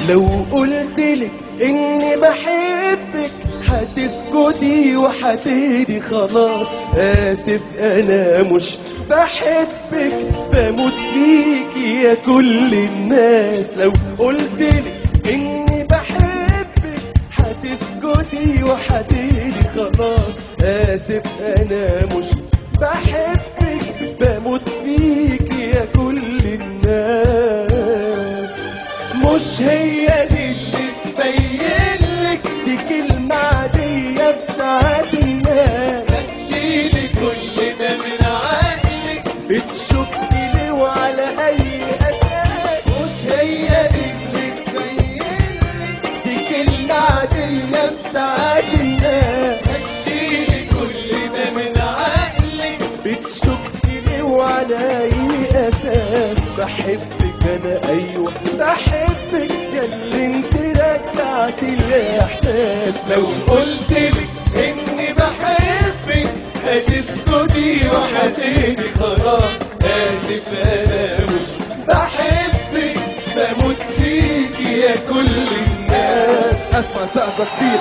لو قلتلك اني بحبك هتسكتي وهتهدي خلاص اسف انا مش بحبك بموت فيكي يا كل الناس لو قلتلك اني بحبك هتسكتي وهتهدي خلاص اسف انا مش بحبك بموت فيكي يا كل الناس مش هي دي اللي تبينلك دي كلمة عادية بتاعت الناس هتشيلي كل ده من عقلك بتشكي ليه وعلى أي أساس مش هي دي اللي تبينلك دي كلمة عادية بتاعت الناس هتشيلي كل ده من عقلك بتشكي ليه وعلى أي أساس بحبك أنا أيوة بحبك يا اللي انت رجعت الإحساس لو قلتلك اني بحبك هتسكتي وهتهدي خلاص اسف انا مش بحبك بموت فيكي يا كل الناس ناس اسمع سقفة كتير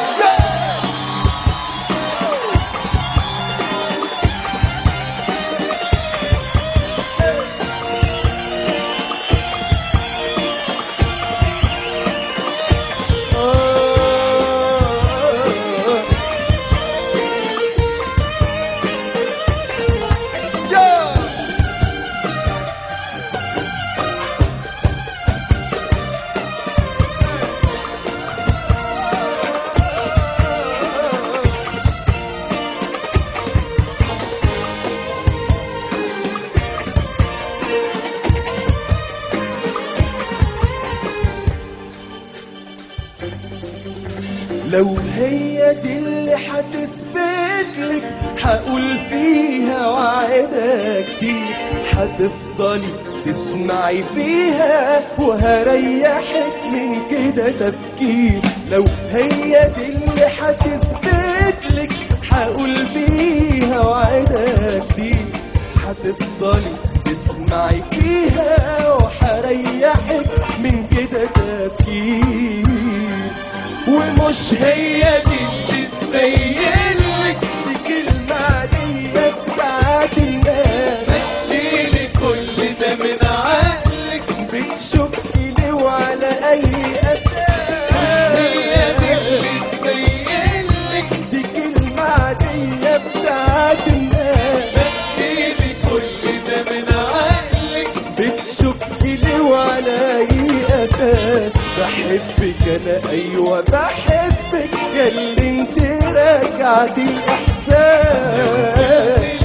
لو هي دي اللي هتثبت لك هقول فيها وعدك دي هتفضلي تسمعي فيها وهريحك من كده تفكير لو هي دي اللي هتثبت لك هقول فيها وعدك دي هتفضلي تسمعي فيها وهريحك من كده تفكير ومش هي دي اللي تبينلك دي كلمة عادية بتاعت الناس هتشيلي كل ده من عقلك بتشكي ليه وعلى أي أساس هي دي اللي تبينلك دي كلمة عادية بتاعت الناس هتشيلي كل ده من عقلك بتشكي ليه وعلى أي أساس بحبك أنا أيوة بحبك يا اللي انت رجعت الإحساس